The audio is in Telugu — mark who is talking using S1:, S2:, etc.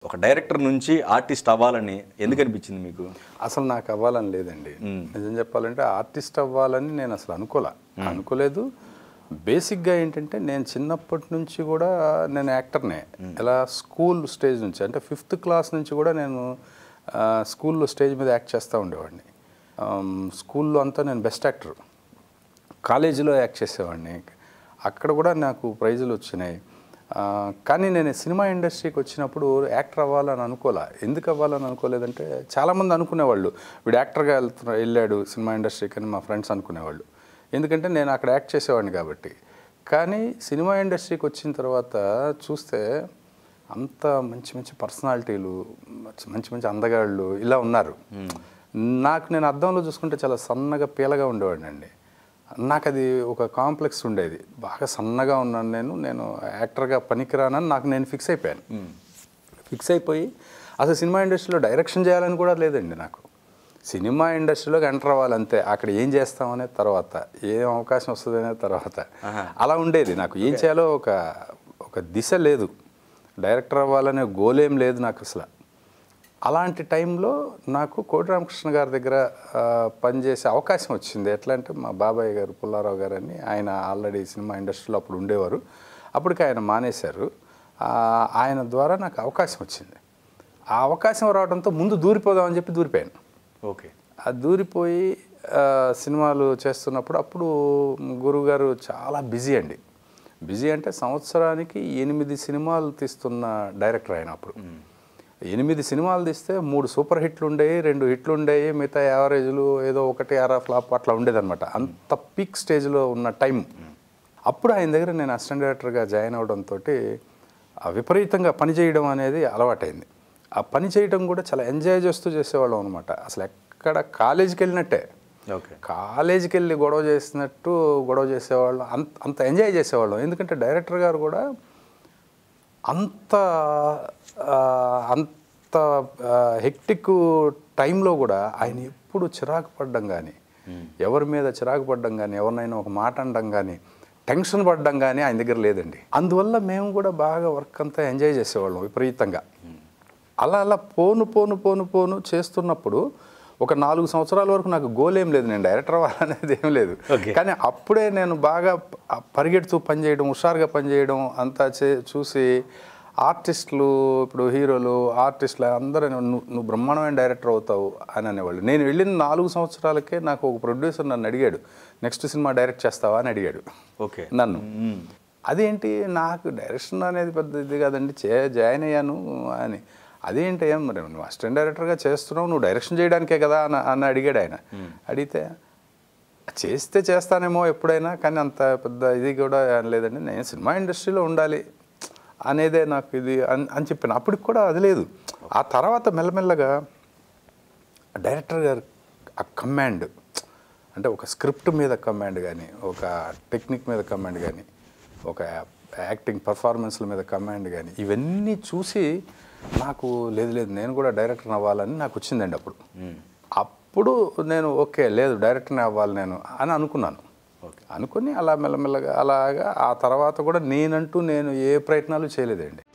S1: ఒక డైరెక్టర్ నుంచి ఆర్టిస్ట్ అవ్వాలని ఎందుకు అనిపించింది మీకు
S2: అసలు నాకు అవ్వాలని లేదండి నిజం చెప్పాలంటే ఆర్టిస్ట్ అవ్వాలని నేను అసలు అనుకోలే అనుకోలేదు బేసిక్గా ఏంటంటే నేను చిన్నప్పటి నుంచి కూడా నేను యాక్టర్నే ఇలా స్కూల్ స్టేజ్ నుంచి అంటే ఫిఫ్త్ క్లాస్ నుంచి కూడా నేను ఆ, స్కూల్లో స్టేజ్ మీద యాక్ట్ చేస్తూ ఉండేవాడిని ఆమ్, స్కూల్లో అంతా నేను బెస్ట్ యాక్టర్ కాలేజీలో యాక్ట్ చేసేవాడిని అక్కడ కూడా నాకు ప్రైజులు వచ్చినాయి ఆ, కానీ నేను సినిమా ఇండస్ట్రీకి వచ్చినప్పుడు యాక్టర్ అవ్వాలని అనుకోలే ఎందుకు అవ్వాలని అనుకోలేదంటే చాలామంది అనుకునేవాళ్ళు వీడు యాక్టర్గా వెళ్తున్నా వెళ్ళాడు సినిమా ఇండస్ట్రీకి అని మా ఫ్రెండ్స్ అనుకునేవాళ్ళు ఎందుకంటే నేను అక్కడ యాక్ట్ చేసేవాడిని కాబట్టి కానీ సినిమా ఇండస్ట్రీకి వచ్చిన తర్వాత చూస్తే అంత మంచి మంచి పర్సనాలిటీలు మంచి మంచి మంచి అందగాళ్ళు ఇలా ఉన్నారు నాకు నేను అద్దంలో చూసుకుంటే చాలా సన్నగా పీలగా ఉండేవాడిని అండి నాకు అది ఒక కాంప్లెక్స్ ఉండేది బాగా సన్నగా ఉన్నాను నేను నేను యాక్టర్గా పనికిరానని నాకు నేను ఫిక్స్ అయిపోయాను ఫిక్స్ అయిపోయి అసలు సినిమా ఇండస్ట్రీలో డైరెక్షన్ చేయాలని కూడా లేదండి నాకు సినిమా ఇండస్ట్రీలోకి ఎంటర్ అవ్వాలంతే అక్కడ ఏం చేస్తామనే తర్వాత ఏం అవకాశం వస్తుంది అనే తర్వాత అలా ఉండేది నాకు ఏం చేయాలో ఒక ఒక దిశ లేదు డైరెక్టర్ అవ్వాలనే గోల్ ఏం లేదు నాకు అసలు అలాంటి టైంలో నాకు కోటి రామకృష్ణ గారి దగ్గర ఆ, పనిచేసే అవకాశం వచ్చింది ఎట్లా అంటే మా బాబాయ్ గారు పుల్లారావు గారు అని ఆయన ఆల్రెడీ సినిమా ఇండస్ట్రీలో అప్పుడు ఉండేవారు అప్పటికి ఆయన మానేశారు ఆ, ఆయన ద్వారా నాకు అవకాశం వచ్చింది ఆ అవకాశం రావడంతో ముందు దూరిపోదామని చెప్పి దూరిపోయాను
S1: ఓకే
S2: ఆ దూరిపోయి ఆ, సినిమాలు చేస్తున్నప్పుడు అప్పుడు గురుగారు చాలా బిజీ అండి బిజీ అంటే సంవత్సరానికి ఎనిమిది సినిమాలు తీస్తున్న డైరెక్టర్ ఆయన అప్పుడు ఎనిమిది సినిమాలు తీస్తే మూడు సూపర్ హిట్లు ఉండేవి రెండు హిట్లు ఉండేవి మిగతా యావరేజ్లు ఏదో ఒకటి అర ఫ్లాప్ అట్లా ఉండేదన్నమాట అంత పీక్ స్టేజ్లో ఉన్న టైం అప్పుడు ఆయన దగ్గర నేను అసిస్టెంట్ డైరెక్టర్గా జాయిన్ అవడంతో విపరీతంగా పని చేయడం అనేది అలవాటైంది ఆ పని చేయడం కూడా చాలా ఎంజాయ్ చేస్తూ చేసేవాళ్ళం అనమాట అసలు ఎక్కడ కాలేజీకి వెళ్ళినట్టే
S1: ఓకే
S2: కాలేజీకి వెళ్ళి గొడవ చేసినట్టు గొడవ చేసేవాళ్ళం అంత అంత ఎంజాయ్ చేసేవాళ్ళం ఎందుకంటే డైరెక్టర్ గారు కూడా అంత ఆ, అంత హెక్టిక్ టైంలో కూడా ఆయన ఎప్పుడు చిరాకు పడ్డం కానీ ఎవరి మీద చిరాకు పడ్డం కానీ ఎవరినైనా ఒక మాట అనడం కానీ టెన్షన్ పడ్డం కానీ ఆయన దగ్గర లేదండి అందువల్ల మేము కూడా బాగా వర్క్ అంతా ఎంజాయ్ చేసేవాళ్ళం విపరీతంగా అలా అలా పోను పోను పోను పోను చేస్తున్నప్పుడు ఒక నాలుగు సంవత్సరాల వరకు నాకు గోల్ ఏం లేదు నేను డైరెక్టర్ అవ్వాలనేది ఏం లేదు
S1: Okay.
S2: కానీ అప్పుడే నేను బాగా ప- పరిగెడుతూ పనిచేయడం హుషారుగా పనిచేయడం అంతా చే చూసి ఆర్టిస్టులు ఇప్పుడు హీరోలు ఆర్టిస్టులు అందరూ నువ్వు నువ్వు బ్రహ్మాండమైన డైరెక్టర్ అవుతావు అని అనేవాళ్ళు నేను వెళ్ళిన నాలుగు సంవత్సరాలకే నాకు ఒక ప్రొడ్యూసర్ నన్ను అడిగాడు నెక్స్ట్ సినిమా డైరెక్ట్ చేస్తావా అని అడిగాడు
S1: ఓకే
S2: నన్ను అదేంటి నాకు డైరెక్షన్ అనేది పెద్ద ఇది కాదండి చే జాయిన్ అయ్యాను అని అదేంటి ఏం మరి నువ్వు అసిస్టెంట్ డైరెక్టర్గా చేస్తున్నావు నువ్వు డైరెక్షన్ చేయడానికే కదా అని అని అడిగాడు ఆయన అడిగితే చేస్తే చేస్తానేమో ఎప్పుడైనా కానీ అంత పెద్ద ఇది కూడా లేదండి నేను సినిమా ఇండస్ట్రీలో ఉండాలి అనేదే నాకు ఇది అని అని చెప్పాను అప్పటికి కూడా అది లేదు ఆ తర్వాత మెల్లమెల్లగా డైరెక్టర్ గారు ఆ కమాండ్ అంటే ఒక స్క్రిప్ట్ మీద కమాండ్ కానీ ఒక టెక్నిక్ మీద కమాండ్ కానీ ఒక యాక్టింగ్ పర్ఫార్మెన్స్ల మీద కమాండ్ కానీ ఇవన్నీ చూసి నాకు లేదు లేదు నేను కూడా డైరెక్టర్ అవ్వాలని నాకు వచ్చిందండి అప్పుడు అప్పుడు నేను ఓకే లేదు డైరెక్టర్ని అవ్వాలి నేను అని అనుకున్నాను అనుకుని అలా మెల్లమెల్లగా అలాగా ఆ తర్వాత కూడా నేనంటూ నేను ఏ ప్రయత్నాలు చేయలేదండి